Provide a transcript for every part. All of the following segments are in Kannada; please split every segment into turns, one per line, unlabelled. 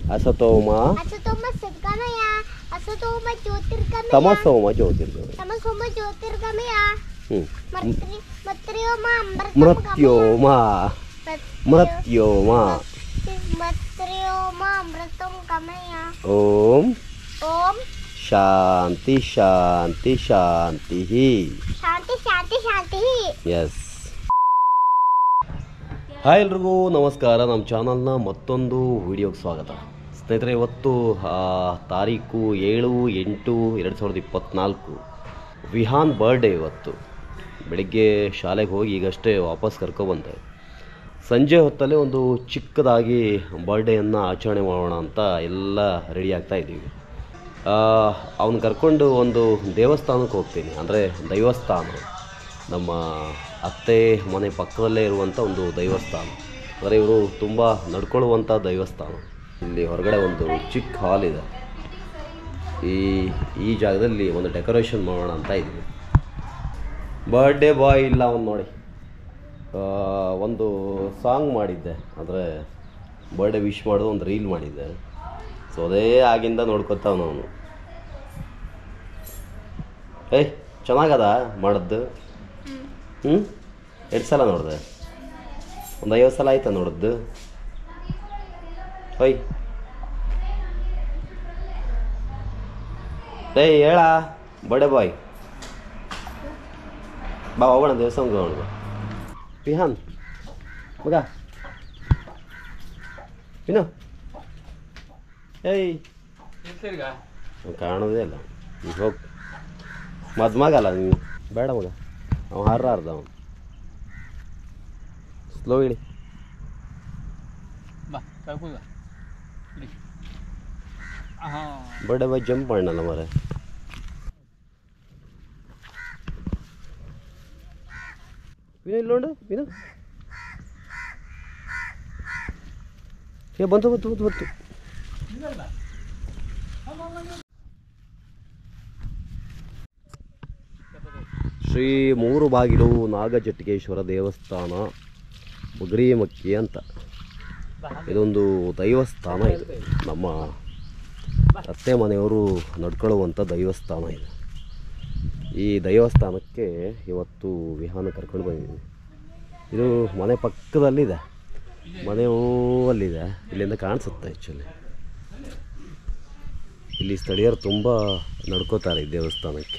ಅಸತೋಮ
ಅಸತೋಮ ಸದ್ಗಮಯ ಅಸತೋಮ ಜ್ಯೋತಿರ್ಗಮಯ
ತಮಸೋಮ ಜ್ಯೋತಿರ್ಗಮಯ
ತಮಸೋಮ ಜ್ಯೋತಿರ್ಗಮಯ
ಹ್ಞೂ
ಮರ್ತ್ರಿ ಮರ್ತ್ರಿಯೋಮ ಅಮೃತಂ
ಮೃತ್ಯೋಮ ಮೃತ್ಯೋಮ
ಮರ್ತ್ರಿಯೋಮ ಅಮೃತಂ ಗಮಯ
ಓಂ
ಓಂ
ಶಾಂತಿ ಶಾಂತಿ ಶಾಂತಿ
ಶಾಂತಿ ಶಾಂತಿ ಶಾಂತಿ
ಎಸ್ ಹಾಯ್ ಎಲ್ರಿಗೂ ನಮಸ್ಕಾರ ನಮ್ಮ ಚಾನಲ್ನ ಮತ್ತೊಂದು ವಿಡಿಯೋಗೆ ಸ್ವಾಗತ ಸ್ನೇಹಿತರೆ ಇವತ್ತು ಆ, ತಾರೀಕು ಏಳು ಎಂಟು ಎರಡು ಸಾವಿರದ ಇಪ್ಪತ್ತ್ನಾಲ್ಕು ವಿಹಾನ್ ಬರ್ಡೇ ಇವತ್ತು ಬೆಳಿಗ್ಗೆ ಶಾಲೆಗೆ ಹೋಗಿ ಈಗಷ್ಟೇ ವಾಪಸ್ ಕರ್ಕೊಬಂದೆ ಸಂಜೆ ಹೊತ್ತಲ್ಲೇ ಒಂದು ಚಿಕ್ಕದಾಗಿ ಬರ್ಡೇಯನ್ನು ಆಚರಣೆ ಮಾಡೋಣ ಅಂತ ಎಲ್ಲ ರೆಡಿ ಆಗ್ತಾ ಇದ್ದೀವಿ ಅವನು ಕರ್ಕೊಂಡು ಒಂದು ದೇವಸ್ಥಾನಕ್ಕೆ ಹೋಗ್ತೀನಿ ಅಂದರೆ ದೈವಸ್ಥಾನ ನಮ್ಮ ಅತ್ತೆ ಮನೆ ಪಕ್ಕದಲ್ಲೇ ಇರುವಂಥ ಒಂದು ದೈವಸ್ಥಾನ ಅಂದರೆ ಇವರು ತುಂಬ ನಡ್ಕೊಳ್ಳುವಂಥ ದೈವಸ್ಥಾನ ಇಲ್ಲಿ ಹೊರಗಡೆ ಒಂದು ಚಿಕ್ಕ ಹಾಲ್ ಇದೆ ಈ ಈ ಜಾಗದಲ್ಲಿ ಒಂದು ಡೆಕೋರೇಷನ್ ಮಾಡೋಣ ಅಂತ ಇದ್ವಿ ಬರ್ಡೇ ಬಾಯ್ ಇಲ್ಲ ಅವ್ನು ನೋಡಿ ಆ, ಒಂದು ಸಾಂಗ್ ಮಾಡಿದ್ದೆ ಅಂದರೆ ಬರ್ಡೇ ವಿಶ್ ಮಾಡೋದು ಒಂದು ರೀಲ್ ಮಾಡಿದ್ದೆ ಸೊ ಅದೇ ಆಗಿಂದ ನೋಡ್ಕೊತಾವ ಅವನು ಏಯ್ ಚೆನ್ನಾಗದ ಮಾಡದ್ದು ಹ್ಞೂ ಎರಡು ಸಲ ನೋಡಿದೆ ಒಂದು ಐವತ್ತು ಸಲ ಆಯ್ತಾ ನೋಡಿದ್ದು ಹೊಯ್ ಏಯ್ ಹೇಳ ಬಡೆ ಬಾಯ್ ಬಾ ಹೋಗೋಣ ದೇವಸ್ಥಾನಕ್ಕೆ ಹೋಗೋಣ ಬಾ. ಪಿಹಾನ್ ಮಗ ವಿನು ಏಯ್ ಅವ್ನ್ ಕಾಣೋದೇ ಇಲ್ಲ ಈಗ ಹೋಗಿ ಮದ್ಮಗಲ್ಲ ನೀವು ಬೇಡ ಮಗ ಅವ ಹಾರ ಅರ್ಧ ಅವನು ಸ್ಲೋ ಇಳಿ
ಬಾ ಕರ್ಕೊಂಡ್ ಬಾ ಇಡಿ. ಆಹಾ.
ಬರ್ಡೇ ಬಾಯ್ ಜಂಪ್ ಮಾಡಲ್ಲ ಮರೆ ವಿನು ಇಲ್ಲಿ ನೋಡು ವಿನು ಏ ಬಂತು ಬಂತು ಬಂತು ಬಂತು ಶ್ರೀ ಮೂರು ಬಾಗಿಲು ನಾಗಜಟ್ಟಿಗೇಶ್ವರ ದೇವಸ್ಥಾನ ಬುಗ್ರಿಮಕ್ಕಿ ಅಂತ ಇದೊಂದು ದೈವಸ್ಥಾನ ಇದು ನಮ್ಮ ಅತ್ತೆ ಮನೆಯವರು ನಡ್ಕೊಳ್ಳುವಂಥ ದೈವಸ್ಥಾನ ಇದು ಈ ದೈವಸ್ಥಾನಕ್ಕೆ ಇವತ್ತು ವಿಹಾನ ಕರ್ಕೊಂಡು ಬಂದಿದ್ದೀನಿ ಇದು ಮನೆ ಪಕ್ಕದಲ್ಲಿದೆ ಮನೆ ಅಲ್ಲಿದೆ ಇಲ್ಲಿಂದ ಕಾಣಿಸುತ್ತೆ ಆ್ಯಕ್ಚುಲಿ ಇಲ್ಲಿ ಸ್ಥಳೀಯರು ತುಂಬ ನಡ್ಕೋತಾರೆ ಈ ದೇವಸ್ಥಾನಕ್ಕೆ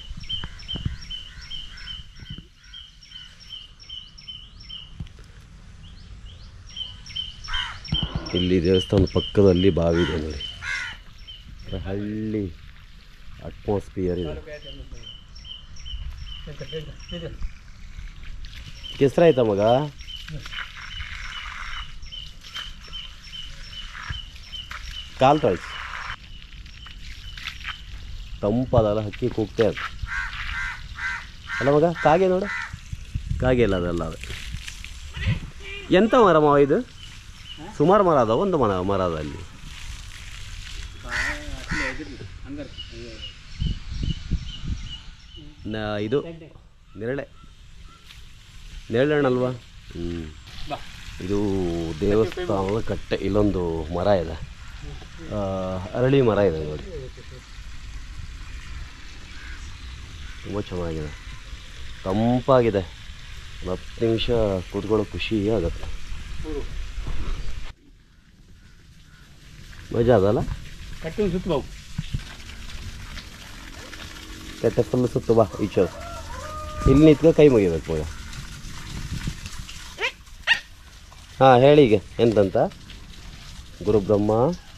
ಇಲ್ಲಿ ದೇವಸ್ಥಾನದ ಪಕ್ಕದಲ್ಲಿ ಬಾವಿ ಇದೆ ನೋಡಿ ಒಂದು ಹಳ್ಳಿ ಅಟ್ಮಾಸ್ಫಿಯರ್ ಇದೆ ಕೆಸರಾಯ್ತಾ ಮಗ ಕಾಲ್ ತೊಳ್ಸಿ ತಂಪಾದಲ್ಲ ಹಕ್ಕಿ ಕೂಗ್ತೇ ಅದು ಅಲ್ಲ ಮಗ ಕಾಗೆ ನೋಡು ಕಾಗೆ ಇಲ್ಲ ಅದಲ್ಲ ಅದು ಎಂಥ ಮರ ಮಾವ ಇದು ಸುಮಾರು ಮರ ಅದ ಒಂದು ಮರ ಮರ ಅದ ಅಲ್ಲಿ ನ- ಇದು ನೆರಳೆ ನೆರಳೆ ಹಣ್ಣಲ್ವಾ ಹ್ಞೂ
ಬಾ
ಇದು ದೇವಸ್ಥಾನದ ಕಟ್ಟೆ ಇಲ್ಲೊಂದು ಮರ ಇದೆ ಆ, ಅರಳಿ ಮರ ಇದೆ ನೋಡಿ ತುಂಬ ಚೆನ್ನಾಗಿದೆ ತಂಪಾಗಿದೆ ಒಂದು ಹತ್ತು ನಿಮಿಷ ಕೂತ್ಕೊಳ್ಳೋ ಖುಷಿ ಆಗತ್ತೆ ಮಜಾ ಅದಲ್ಲ
ಕಟ್ಟಿನ ಸುತ್ತ ಬಾವು
ಕಟ್ಟೆ ಫುಲ್ ಸುತ್ತು ಬಾ ಈಚೆ ಇಲ್ಲಿ ನಿಂತ್ಕೊ ಕೈ ಮುಗಿಬೇಕು ಮಗ ಹಾಂ ಹೇಳಿ ಈಗ ಎಂತಂತ ಗುರು ಬ್ರಹ್ಮ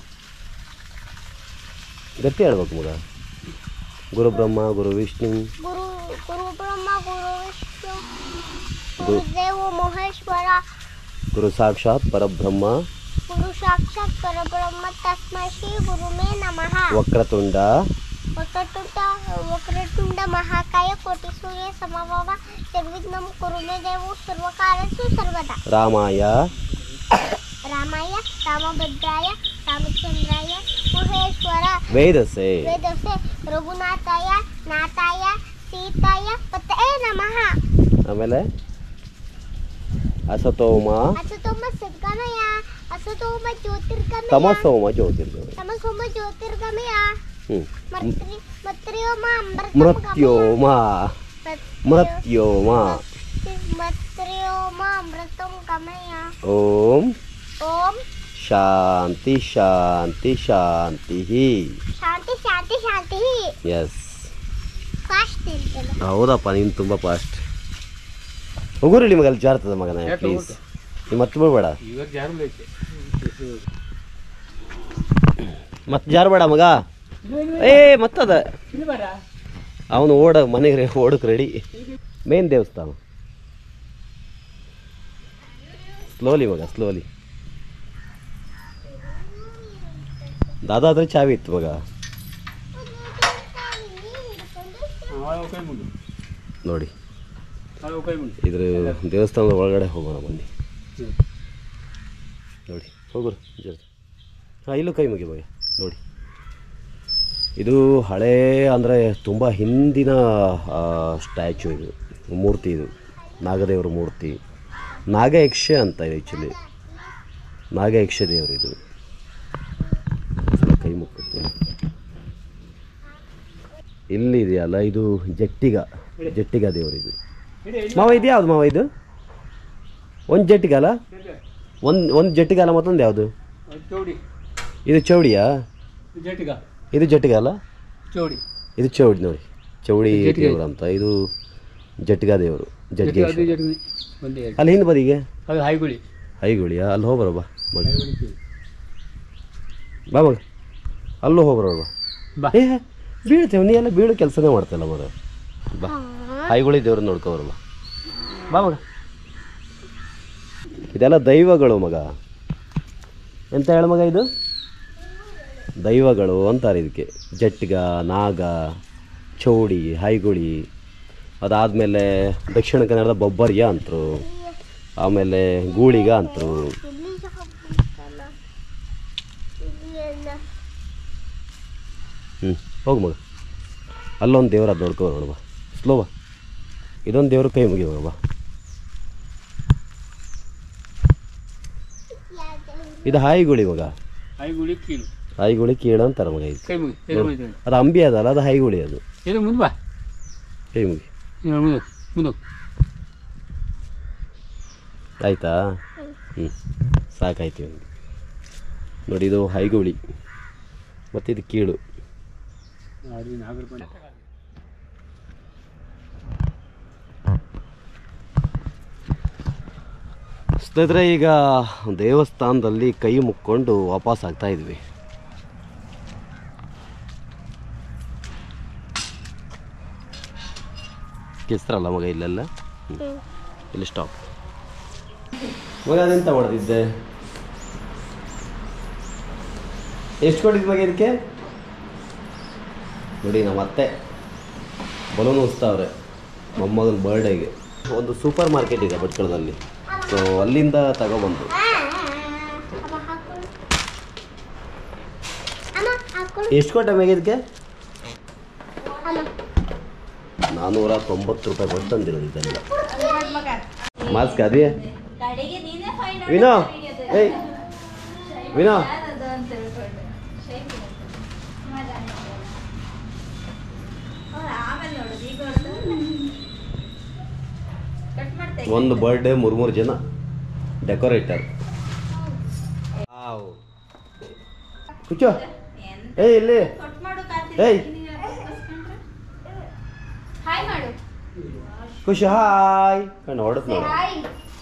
ಗಟ್ಟಿ ಹೇಳ್ಬೇಕು ಮಗ ಗುರು ಬ್ರಹ್ಮ ಗುರು ವಿಷ್ಣು
ಗುರು ಗುರು ಬ್ರಹ್ಮ ಗುರು ವಿಷ್ಣು
ಗುರು
ಗುರುದೇವ ಮಹೇಶ್ವರ
ಗುರು ಸಾಕ್ಷಾತ್ ಪರಬ್ರಹ್ಮ
ಗುರು ಸಾಕ್ಷಾತ್ ಪರಬ್ರಹ್ಮ ತಸ್ಮೈ ಶ್ರೀ ಗುರುಮೇ ನಮಃ
ವಕ್ರತುಂಡ
ವಕ್ರತುಂಡ ವಕ್ರತುಂಡ ಮಹಾಕಾಯ ಕೋಟಿ ಸೂರ್ಯ ಸಮಭವ ನಿರ್ವಿಘ್ನಂ ಕುರುಮೇ ದೇವು ಸರ್ವಕಾಲಸು ಸರ್ವದಾ
ರಾಮಾಯ
ರಾಮಾಯ ರಾಮಭದ್ರಾಯ ರಾಮಚಂದ್ರಾಯ ಮಹೇಶ್ವರ
ವೇದಸೆ
ವೇದಸೆ ರಘುನಾಥಾಯ ನಾಥಾಯ ಸೀತಾಯ ಪತೇ ನಮಃ
ಆಮೇಲೆ ಅಸತೋಮ
ಅಸತೋಮ ಸದ್ಗಮಯ ಅಸತೋಮ ಜ್ಯೋತಿರ್ಗಮಯ
ತಮಸೋಮ ಜ್ಯೋತಿರ್ಗಮಯ
ತಮಸೋಮ ಜ್ಯೋತಿರ್ಗಮಯ
ಹ್ಞೂ
ಮತ್ರಿ ಮತ್ರ್ಯೋಮ ಅಮೃತ
ಮೃತ್ಯೋಮ ಮೃತ್ಯೋಮ
ಮತ್ರ್ಯೋಮ ಅಮೃತಂ ಗಮಯ
ಓಂ
ಓಂ
ಶಾಂತಿ ಶಾಂತಿ ಶಾಂತಿ
ಶಾಂತಿ ಶಾಂತಿ ಶಾಂತಿ
ಎಸ್
ಫಾಸ್ಟ್ ಇರ್ತದೆ
ಹೌದಪ್ಪ ನೀನು ತುಂಬ ಫಾಸ್ಟ್ ಹೋಗುರಿ ನಿಮಗೆ ಅಲ್ಲಿ ಜಾರ್ತದ ಮಗನ
ಯಾಕೆ
ಪ್ಲೀಸ್
ಹೋಗುತ್ತೆ?
ನೀವು ಮತ್ತೆ ಬಿಡ್ಬೇಡ
ಇವಾಗ ಜಾರು ಐತೆ
ಮತ್ತೆ ಜಾರಬೇಡ ಮಗ ಏ ಮತ್ತದ
ಇಲ್ಲಿ ಬೇಡ
ಅವನು ಓಡ ಮನೆಗೆ ಓಡಕ್ಕೆ ರೆಡಿ ಮೇನ್ ದೇವಸ್ಥಾನ ಸ್ಲೋಲಿ ಮಗ ಸ್ಲೋಲಿ ದಾದಾ ಹತ್ರ ಚಾವಿ ಇತ್ತು ಮಗ
ಒಳಗೆ ಕೈ ಮುಂಡು
ನೋಡಿ
ಒಳಗೆ ಕೈ ಮುಂಡು
ಇದ್ರ ದೇವಸ್ಥಾನದ ಒಳಗಡೆ ಹೋಗೋಣ ಬನ್ನಿ
ಹ್ಮ್.
ನೋಡಿ ಹೋಗೋರು ಜರ ಹಾಂ ಇಲ್ಲೂ ಕೈ ಮುಗಿ ಮಗ ನೋಡಿ ಇದು ಹಳೇ ಅಂದರೆ ತುಂಬ ಹಿಂದಿನ ಸ್ಟ್ಯಾಚು ಇದು ಮೂರ್ತಿ ಇದು ನಾಗದೇವರ ಮೂರ್ತಿ ನಾಗಯಕ್ಷ ಅಂತ ಇದೆ ಆ್ಯಕ್ಚುಲಿ ನಾಗಯಕ್ಷ ದೇವರು ಇದು ಸ್ವಲ್ಪ ಕೈ ಮುಕ್ಕುತ್ತೀನಿ ಇಲ್ಲಿ ಇದೆಯಲ್ಲ ಇದು ಜಟ್ಟಿಗ ಜಟ್ಟಿಗ ದೇವರು ಇದು
ಇಡಿ, ಇಡಿ.
ಮಾವ ಇದು ಯಾವ್ದು ಮಾವ ಇದು ಒಂದು ಜಟ್ಟಿಗ ಅಲ್ಲ
ಇದೆ.
ಒಂದು ಒಂದು ಜಟ್ಟಿಗ ಅಲ್ಲ ಮತ್ತೊಂದು ಯಾವುದು
ಅದು ಚೌಡಿ
ಇದು ಚೌಡಿಯಾ
ಇದು ಜಟಿಗ
ಇದು ಜಟ್ಟಿಗ ಅಲ್ಲ
ಚೌಡಿ
ಇದು ಚೌಡಿ ನೋಡಿ ಚೌಡಿ
ಜಟ್ಟಿಗ.
ದೇವರು ಅಂತ ಇದು ಜಟ್ಟಿಗ ದೇವರು
ಜಟಿಗ ಅದು
ಜಡ್ಗೇಶ್ವರ
ಜಟಿಗ ಒಂದೇ ಎರಡು.
ಅಲ್ಲಿ ಹಿಂದೆ ಬದಿಗೆ
ಅದು ಹೈಗುಳಿ
ಐಗುಳಿಯಾ ಅಲ್ಲಿ ಹೋಗ್ಬರ ಬಾ ಮಗ
ಹೈಗುಳಿ ಚೌಡಿ.
ಬಾ ಮಗ ಅಲ್ಲೂ ಹೋಗ್ಬರ ಬಾ
ಬಾ
ಏ ಬೀಳ್ತೇವೆ ನೀ ಎಲ್ಲ ಬೀಳು ಕೆಲಸನೇ ಮಾಡ್ತಲ್ಲ ಮಗ ಬಾ ಐಗುಳಿ ದೇವ್ರನ್ನ ನೋಡ್ಕೊಬರ ಬಾ ಬಾ ಮಗ ಇದೆಲ್ಲ ದೈವಗಳು ಮಗ ಎಂತ ಹೇಳ ಮಗ ಇದು ದೈವಗಳು ಅಂತಾರೆ ಇದಕ್ಕೆ ಜಟ್ಟಿಗ ನಾಗ ಚೌಡಿ ಹೈಗುಳಿ ಅದಾದಮೇಲೆ ದಕ್ಷಿಣ ಕನ್ನಡದ ಬೊಬ್ಬರ್ಯ ಅಂತರು ಆಮೇಲೆ ಗೂಳಿಗ ಅಂತರು
ಇಲ್ಲಿ ಹೋಗ್ಬೇಕಲ್ಲ ಇಲ್ಲಿ ಎಲ್ಲ
ಹ್ಞೂ ಹೋಗು ಮಗ ಅಲ್ಲೊಂದು ದೇವ್ರ ಅದು ನೋಡ್ಕೊ ನೋಡು ಬಾ ಸ್ಲೋ ಬಾ ಇದೊಂದು ದೇವ್ರ ಕೈ ಮುಗಿ ಮಗ ಬಾ ಇದು ಹಾಯಿಗುಳಿ ಮಗ
ಹೈಗುಳಿ ಕೀಲು
ಹಾಯಿಗುಳಿ ಕೀಳು ಅಂತಾರೆ ಮಗ ಇದು
ಕೈ ಮುಗಿ ಕೈ ಮುಗಿ
ಅದು ಅಂಬಿ ಅದಲ್ಲ ಅದು ಹಾಯಿಗುಳಿ ಅದು
ಇದು ಮುಂದೆ ಬಾ
ಕೈ ಮುಗಿ
ಇದು ಮುಂದೆ ಮುಂದೆ
ಆಯ್ತಾ ಹ್ಞೂ ಸಾಕಾಯ್ತು ಇವ್ನಿಗೆ. ನೋಡಿ ಇದು ಹೈಗುಳಿ ಮತ್ತು ಇದು ಕೀಳು
ಅದು ನಾಗರ ಪಂಚ
ಸ್ನೇಹಿತರೆ ಈಗ ದೇವಸ್ಥಾನದಲ್ಲಿ ಕೈ ಮುಕ್ಕೊಂಡು ವಾಪಸ್ ಆಗ್ತಾ ಇದ್ವಿ ಕಿಸ್ತ್ರಲ್ಲ ಮಗ ಇಲ್ಲೆಲ್ಲ ಹ್ಮ್. ಇಲ್ಲಿ ಸ್ಟಾಪ್ ಮಗ ಅದೆಂತ ಮಾಡ್ತಿದ್ದೆ ಎಷ್ಟು ಕೊಟ್ಟಿದ್ದು ಮಗ ಇದಕ್ಕೆ ನೋಡಿ ನಮ್ಮ ಅತ್ತೆ ಬಲೂನ್ ಉಸ್ತಾವ್ರೆ ಮೊಮ್ಮಗನ ಬರ್ಡೇಗೆ ಒಂದು ಸೂಪರ್ ಮಾರ್ಕೆಟ್ ಇದೆ ಭಟ್ಕಳದಲ್ಲಿ ಸೊ ಅಲ್ಲಿಂದ ತಗೊಬಂದು
ಅಮ್ಮ ಹಾಕೊಳ್ಳು ಅಮ್ಮ ಹಾಕೊಳ್ಳು
ಎಷ್ಟು ಕೊಟ್ಟೆ ಮ್ಯಾಗ ಇದಕ್ಕೆ
ಅಮ್ಮ
ನಾನ್ನೂರ ತೊಂಬತ್ತು ರೂಪಾಯಿ ಕೊಟ್ಟು ತಂದಿರೋದು ಇದೆಲ್ಲ ಮಾಸ್ಕ್ ಅದೇ
ಕಡೆಗೆ ನೀನೇ ಫೈಂಡ್
ವಿನೋ ಏಯ್ ವಿನೋ
ಯಾರದು ಅಂತ ಹೇಳ್ಕೊಂಡು ಶೇಕ್ ಆಮೇಲೆ ನೋಡುದು ಈಗ ಕಟ್ ಮಾಡ್ತೇವೆ
ಒಂದು ಬರ್ಡೇ ಮೂರು ಮೂರು ಜನ ಡೆಕೋರೇಟರ್ ಕುಚ್ಚೋ ಏಯ್ ಇಲ್ಲಿ
ಕಟ್ ಮಾಡು
ಏಯ್.
ಹಾಯ್ ಮಾಡು
ಖುಷಿ ಹಾಯ್ ಕಣ್ಣು ಹೊಡೆದ್ ನೋಡು
ಹಾಯ್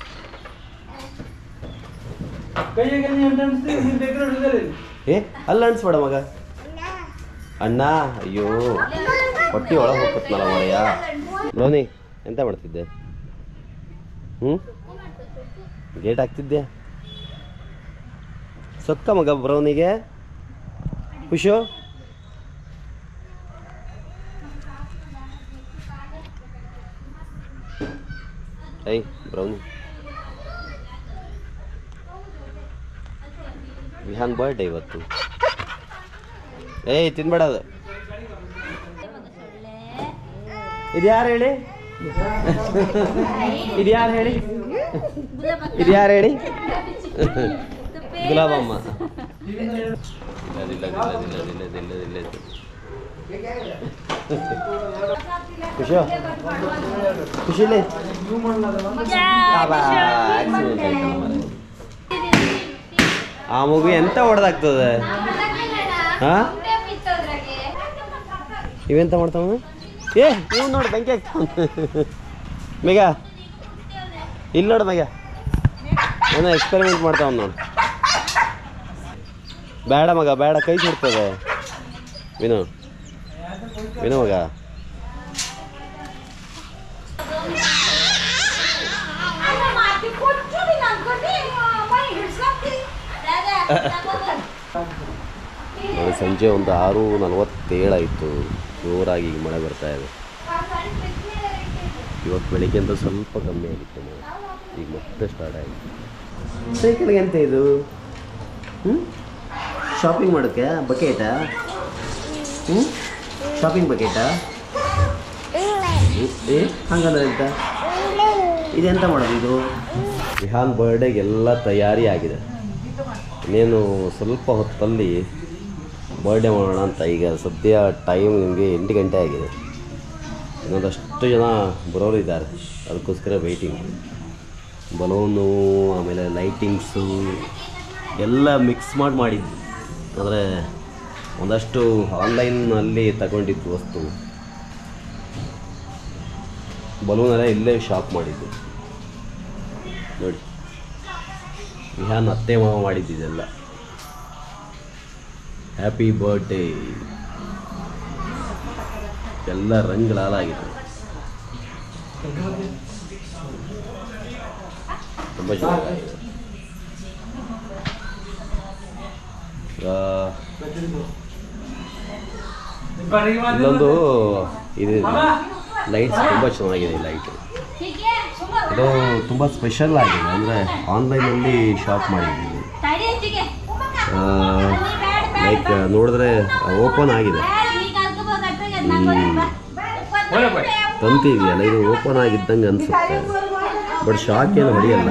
ಏ ಅಲ್ಲ ಅನ್ಸ್ಬೇಡ ಮಗ ಅಣ್ಣ ಅಯ್ಯೋ ಹೊಟ್ಟಿ ಒಳಗೆ ಹೋಗ್ತತ್ನಲ್ಲ ಮರೆಯ ಬ್ರೋನಿ ಎಂತ ಮಾಡ್ತಿದ್ದೆ ಹ್ಞೂ ಗೇಟ್ ಹಾಕ್ತಿದ್ದೆ ಸೊಕ್ಕ ಮಗ ಬ್ರೌನಿಗೆ ಖುಷು ಐ ಬ್ರೌನಿ ವಿಹಾನ್ ಬರ್ಡೇ ಇವತ್ತು ಏಯ್ ತಿನ್ಬೇಡ ಅದು ಇದು ಯಾರು ಹೇಳಿ ಇದು ಯಾರು ಹೇಳಿ ಇದು ಯಾರು ಹೇಳಿ ಗುಲಾಬಮ್ಮ ಇಲ್ಲ ಇಲ್ಲ ಇಲ್ಲ ಇಲ್ಲ ಇಲ್ಲ ಇಲ್ಲ ಇಲ್ಲ ಇಲ್ಲ ಖುಷಿ ಖುಷಿಲಿ ಆಕ್ಸಿಡೆಂಟ್ ಆಯ್ತಲ್ಲ ಮಾರ್ರೆ. ಆ ಮಗು ಎಂತ ಹೊಡೆದಾಗ್ತದೆ ಹಾ ಇವೆಂತ ಮಾಡ್ತಾವ ಏ ನೀವು ನೋಡಿ ಬೆಂಕಿ ಆಗ್ತಾವ ಮೇಗ ಇಲ್ಲಿ ನೋಡು ಮೇಗ ಏನೋ ಎಕ್ಸ್ಪೆರಿಮೆಂಟ್ ಮಾಡ್ತಾವ ನೋಡು ಬೇಡ ಮಗ ಬೇಡ ಕೈ ಸುಡ್ತದೆ ವಿನು ವಿನು ಮಗ ನೋಡಿ ಸಂಜೆ ಒಂದು ಆರು ನಲವತ್ತೇಳಾಯಿತು ಜೋರಾಗಿ ಈಗ ಮಳೆ ಬರ್ತಾ ಇದೆ ಇವತ್ತು ಬೆಳಿಗ್ಗೆ ಅಂತ ಸ್ವಲ್ಪ ಕಮ್ಮಿ ಆಗಿತ್ತು ಮಳೆ ಈಗ ಮತ್ತೆ ಸ್ಟಾರ್ಟ್ ಆಯಿತು ಸೈಕಲ್ಗೆ ಎಂತ ಇದು ಹ್ಞೂ ಶಾಪಿಂಗ್ ಮಾಡೋಕ್ಕೆ ಬಕೆಟಾ ಹ್ಞೂ ಶಾಪಿಂಗ್ ಬಕೆಟಾ ಏ ಹಂಗಂದ್ರೆ ಎಂತ ಇದೆಂತ ಮಾಡೋದು ಇದು ವಿಹಾನ್ ಬರ್ಡೇಗೆ ಎಲ್ಲ ತಯಾರಿ ಆಗಿದೆ ಇನ್ನೇನು ಸ್ವಲ್ಪ ಹೊತ್ತಲ್ಲಿ ಬರ್ಡೇ ಮಾಡೋಣ ಅಂತ ಈಗ ಸದ್ಯ ಟೈಮ್ ನಿಮಗೆ ಎಂಟು ಗಂಟೆ ಆಗಿದೆ ಇನ್ನೊಂದಷ್ಟು ಜನ ಬರೋರು ಇದ್ದಾರೆ ಅದಕ್ಕೋಸ್ಕರ ವೆಯ್ಟಿಂಗ್ ಬಲೂನು ಆಮೇಲೆ ಲೈಟಿಂಗ್ಸು ಎಲ್ಲ ಮಿಕ್ಸ್ ಮಾಡಿ ಮಾಡಿದ್ದು ಅಂದರೆ ಒಂದಷ್ಟು ಆನ್ಲೈನ್ನಲ್ಲಿ ತಗೊಂಡಿದ್ದು ವಸ್ತು ಬಲೂನೆಲ್ಲ ಇಲ್ಲೇ ಶಾಪ್ ಮಾಡಿದ್ದು ನೋಡಿ ವಿಹಾನ್ ಅತ್ತೆ ಮಾವ ಮಾಡಿದ್ದಿದೆಲ್ಲ ಹ್ಯಾಪಿ ಬರ್ಡೇ ಎಲ್ಲ ರಂಗ್ ಲಾಲಾಗಿದೆ ತುಂಬ ಚೆನ್ನಾಗಿದೆ ಆ, ಇಲ್ಲೊಂದು ಇದು ಲೈಟ್ಸ್ ತುಂಬ ಚೆನ್ನಾಗಿದೆ ಲೈಟ್ ಇದು ತುಂಬ ಸ್ಪೆಷಲ್ ಆಗಿದೆ ಅಂದರೆ ಆನ್ಲೈನಲ್ಲಿ ಶಾಪ್ ಮಾಡಿದ್ದೀವಿ ಲೈಕ್ ನೋಡಿದ್ರೆ ಓಪನ್ ಆಗಿದೆ ತಂತಿ ಇದೆಯಲ್ಲ ಇದು ಓಪನ್ ಆಗಿದ್ದಂಗೆ ಅನಿಸುತ್ತೆ ಬಟ್ ಶಾಕ್ ಏನು ಹೊಡೆಯಲ್ಲ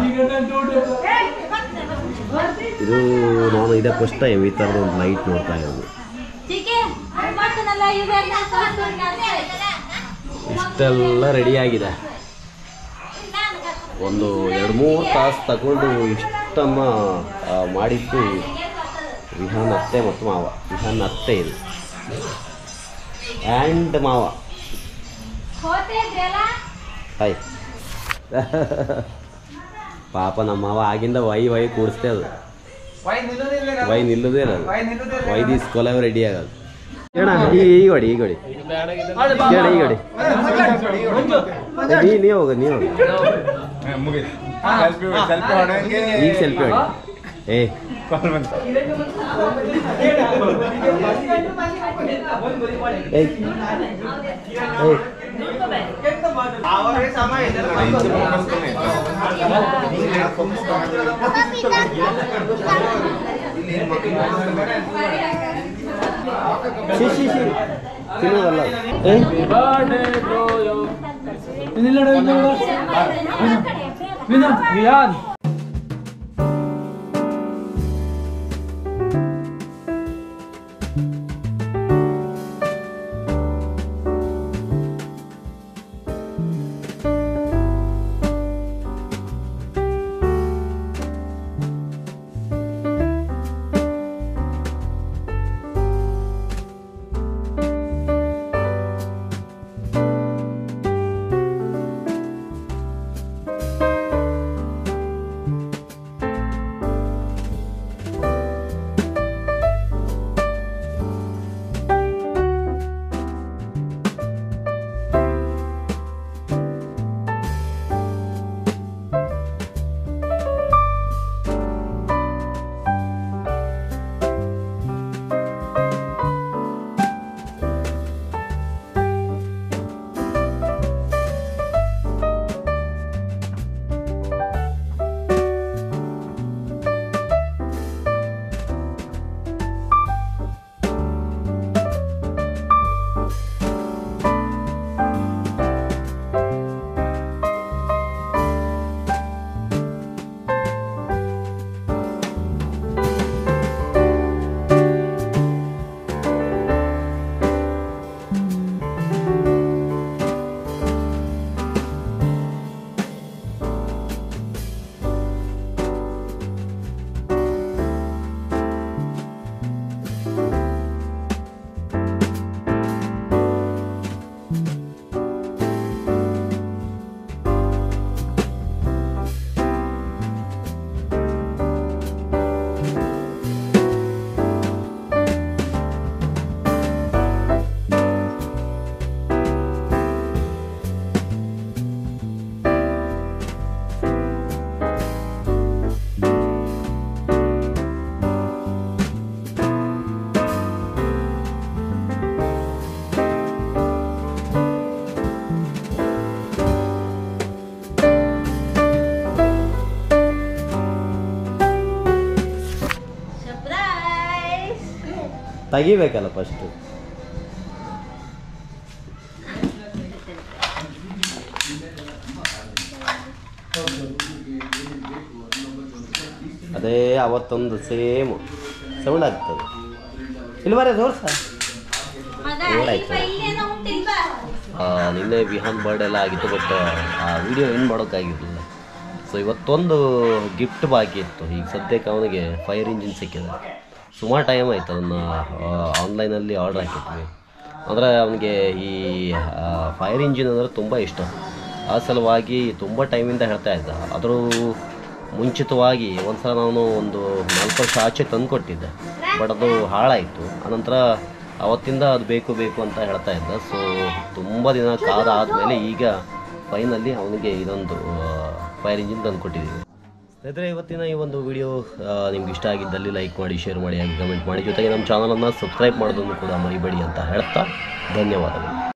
ಇದು ನಾನು ಇದೇ ಫಸ್ಟ್ ಟೈಮ್ ಈ ಥರದ ಒಂದು ಲೈಟ್ ನೋಡ್ತಾ ಇರೋದು ಇಷ್ಟೆಲ್ಲ ರೆಡಿಯಾಗಿದೆ ಒಂದು ಎರಡು ಮೂರು ತಾಸು ತಗೊಂಡು ಇಷ್ಟಮ್ಮ ಆ, ಮಾಡಿದ್ದು ವಿಹಾನ್ ಅತ್ತೆ ಮತ್ತು ಮಾವ ವಿಹಾನ್ ಅತ್ತೆ ಇದು ಆ್ಯಂಡ್ ಮಾವ ಹಾಯ್ ಪಾಪ ನಮ್ಮ ಮಾವ ಆಗಿಂದ ವೈ ವೈ ಕೂಡಿಸ್ತೇ ಅದು ವೈ ನಿಲ್ಲೋದೇ ಇಲ್ಲ ಅದು ವೈ ದಿಸ್ ಕೊಲವ್ ರೆಡಿ ಆಗೋದು ಹೇಳ ಈ ಈಗ ಹೊಡಿ ಈಗ ಹೊಡಿ ಹೇಳ ಈಗ ಹೊಡಿ ನೀ ನೀ ಹೋಗ ನೀ ಹೋಗ ಈಗ ಸೆಲ್ಫಿ ಹೊಡಿ ಏ ಏಯ್ ಏಯ್ ಶಿ ಶಿ ಶಿ ತಿನ್ನೋದಲ್ಲ ಏ
ವಿಹಾನ್
ತೆಗಿಬೇಕಲ್ಲ ಫಸ್ಟು ಅದೇ ಅವತ್ತೊಂದು ಸೇಮ್ ಸೌಂಡ್ ಆಗ್ತದೆ ಇಲ್ಲಿ ಬರ ತೋರ್ಸ
ಮಗ
ಓಡಾಯ್ತು.
ಇಲ್ವಾ ಇಲ್ಲೇನೋ ಉಂಟಿಲ್ವಾ
ಆ, ನಿನ್ನೆ ವಿಹಾನ್ ಬರ್ಡ್ ಎಲ್ಲ ಆಗಿತ್ತು ಬಟ್ ಆ ವಿಡಿಯೋ ಏನು ಮಾಡೋಕ್ಕಾಗಿರಲಿಲ್ಲ ಸೊ ಇವತ್ತೊಂದು ಗಿಫ್ಟ್ ಬಾಕಿ ಇತ್ತು ಈಗ ಸದ್ಯಕ್ಕೆ ಅವನಿಗೆ ಫೈರ್ ಇಂಜಿನ್ ಸಿಕ್ಕಿದೆ ಸುಮಾರು ಟೈಮ್ ಆಯಿತು ಅದನ್ನು ಆನ್ಲೈನಲ್ಲಿ ಆರ್ಡ್ರ್ ಹಾಕಿದ್ವಿ ಅಂದರೆ ಅವನಿಗೆ ಈ ಫೈರ್ ಇಂಜಿನ್ ಅಂದರೆ ತುಂಬ ಇಷ್ಟ ಆ ಸಲುವಾಗಿ ತುಂಬ ಟೈಮಿಂದ ಹೇಳ್ತಾ ಇದ್ದ ಅದ್ರ ಮುಂಚಿತವಾಗಿ ಒಂದು ಸಲ ನಾನು ಒಂದು ನಾಲ್ಕು ವರ್ಷ ಆಚೆ ತಂದು ಕೊಟ್ಟಿದ್ದೆ ಬಟ್ ಅದು ಹಾಳಾಯಿತು ಆನಂತರ ಅವತ್ತಿಂದ ಅದು ಬೇಕು ಬೇಕು ಅಂತ ಹೇಳ್ತಾ ಇದ್ದ ಸೊ ತುಂಬ ದಿನ ಕಾದಾದಮೇಲೆ ಈಗ ಫೈನಲ್ಲಿ ಅವನಿಗೆ ಇದೊಂದು ಫೈರ್ ಇಂಜಿನ್ ತಂದು ಕೊಟ್ಟಿದ್ದೀವಿ ಸ್ನೇಹಿತರೆ ಇವತ್ತಿನ ಈ ಒಂದು ವಿಡಿಯೋ ನಿಮ್ಗೆ ಇಷ್ಟ ಆಗಿದ್ದಲ್ಲಿ ಲೈಕ್ ಮಾಡಿ ಶೇರ್ ಮಾಡಿ ಹಾಗೆ ಕಮೆಂಟ್ ಮಾಡಿ ಜೊತೆಗೆ ನಮ್ಮ ಚಾನಲನ್ನು ಸಬ್ಸ್ಕ್ರೈಬ್ ಮಾಡೋದನ್ನು ಕೂಡ ಮರಿಬೇಡಿ ಅಂತ ಹೇಳ್ತಾ ಧನ್ಯವಾದಗಳು